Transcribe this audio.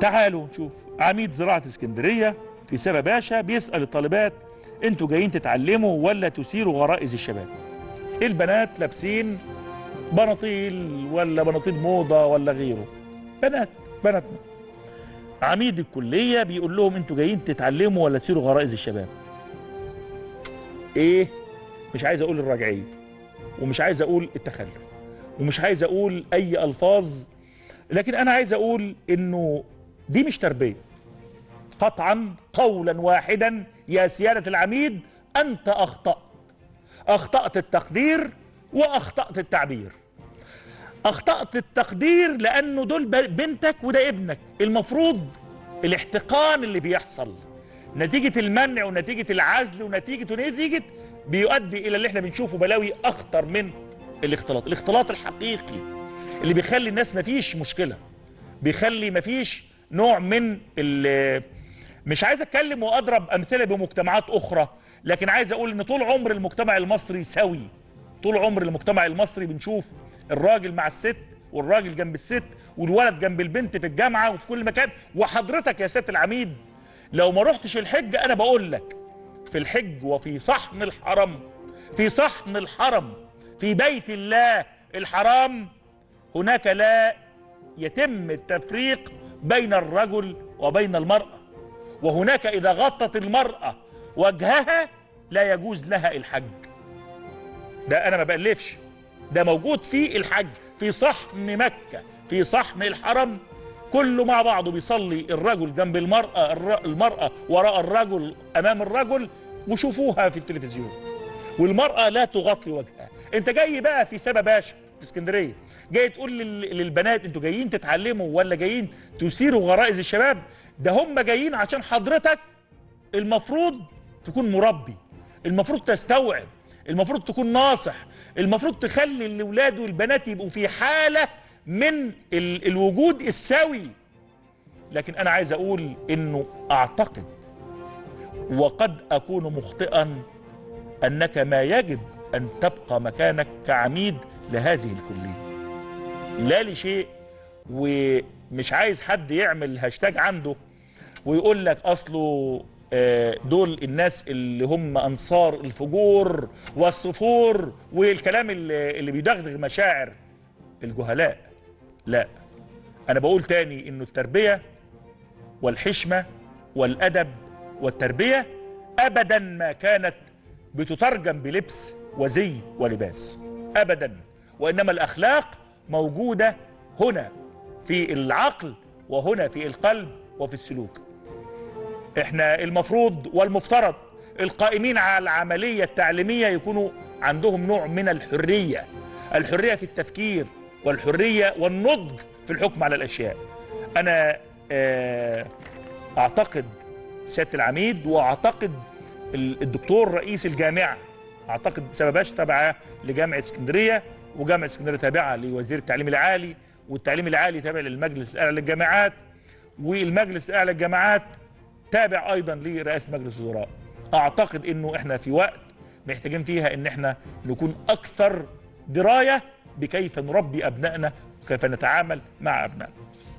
تعالوا نشوف عميد زراعة اسكندرية في سبا باشا بيسأل الطالبات انتوا جايين تتعلموا ولا تثيروا غرائز الشباب البنات لابسين بناطيل ولا بناطيل موضة ولا غيره بنات بناتنا عميد الكلية بيقول لهم انتوا جايين تتعلموا ولا تثيروا غرائز الشباب ايه مش عايز اقول الرجعية ومش عايز اقول التخلف ومش عايز اقول اي الفاظ لكن انا عايز اقول انه دي مش تربيه قطعا قولا واحدا يا سياده العميد انت اخطات اخطات التقدير واخطات التعبير اخطات التقدير لانه دول ب- بنتك وده ابنك المفروض الاحتقان اللي بيحصل نتيجه المنع ونتيجه العزل ونتيجه ونتيجه بيؤدي الى اللي احنا بنشوفه بلاوي اخطر من الاختلاط الاختلاط الحقيقي اللي بيخلي الناس مفيش مشكله بيخلي مفيش نوع من ال- مش عايز اتكلم واضرب امثله بمجتمعات اخرى لكن عايز اقول ان طول عمر المجتمع المصري سوي طول عمر المجتمع المصري بنشوف الراجل مع الست والراجل جنب الست والولد جنب البنت في الجامعه وفي كل مكان وحضرتك يا سياده العميد لو ما رحتش الحج انا بقول لك في الحج وفي صحن الحرم في صحن الحرم في بيت الله الحرام هناك لا يتم التفريق بين الرجل وبين المرأة وهناك إذا غطت المرأة وجهها لا يجوز لها الحج ده أنا ما بألفش ده موجود في الحج في صحن مكة في صحن الحرم كله مع بعضه بيصلي الرجل جنب المرأة الر- المرأة وراء الرجل أمام الرجل وشوفوها في التلفزيون والمرأة لا تغطي وجهها انت جاي بقى في سبا باشا في اسكندرية جاي تقول لل- للبنات انتوا جايين تتعلموا ولا جايين تثيروا غرائز الشباب ده هم جايين عشان حضرتك المفروض تكون مربي المفروض تستوعب المفروض تكون ناصح المفروض تخلي الاولاد والبنات يبقوا في حالة من ال- الوجود السوي لكن انا عايز اقول انه اعتقد وقد اكون مخطئا انك ما يجب ان تبقى مكانك كعميد لهذه الكليه لا لشيء ومش عايز حد يعمل هاشتاج عنده ويقول لك اصله آه، دول الناس اللي هم انصار الفجور والصفور والكلام اللي اللي بيدغدغ مشاعر الجهلاء لا انا بقول تاني انه التربيه والحشمه والادب والتربيه ابدا ما كانت بتترجم بلبس وزي ولباس ابدا وانما الاخلاق موجوده هنا في العقل وهنا في القلب وفي السلوك احنا المفروض والمفترض القائمين على العمليه التعليميه يكونوا عندهم نوع من الحريه الحريه في التفكير والحريه والنضج في الحكم على الاشياء انا آه، اعتقد سياده العميد واعتقد ال- الدكتور رئيس الجامعه اعتقد سبباش تابعه لجامعه اسكندريه وجامعه اسكندريه تابعه لوزير التعليم العالي والتعليم العالي تابع للمجلس الاعلى للجامعات والمجلس الاعلى للجامعات تابع ايضا لرئاسه مجلس الوزراء اعتقد انه احنا في وقت محتاجين فيها ان احنا نكون اكثر درايه بكيف نربي ابنائنا وكيف نتعامل مع ابنائنا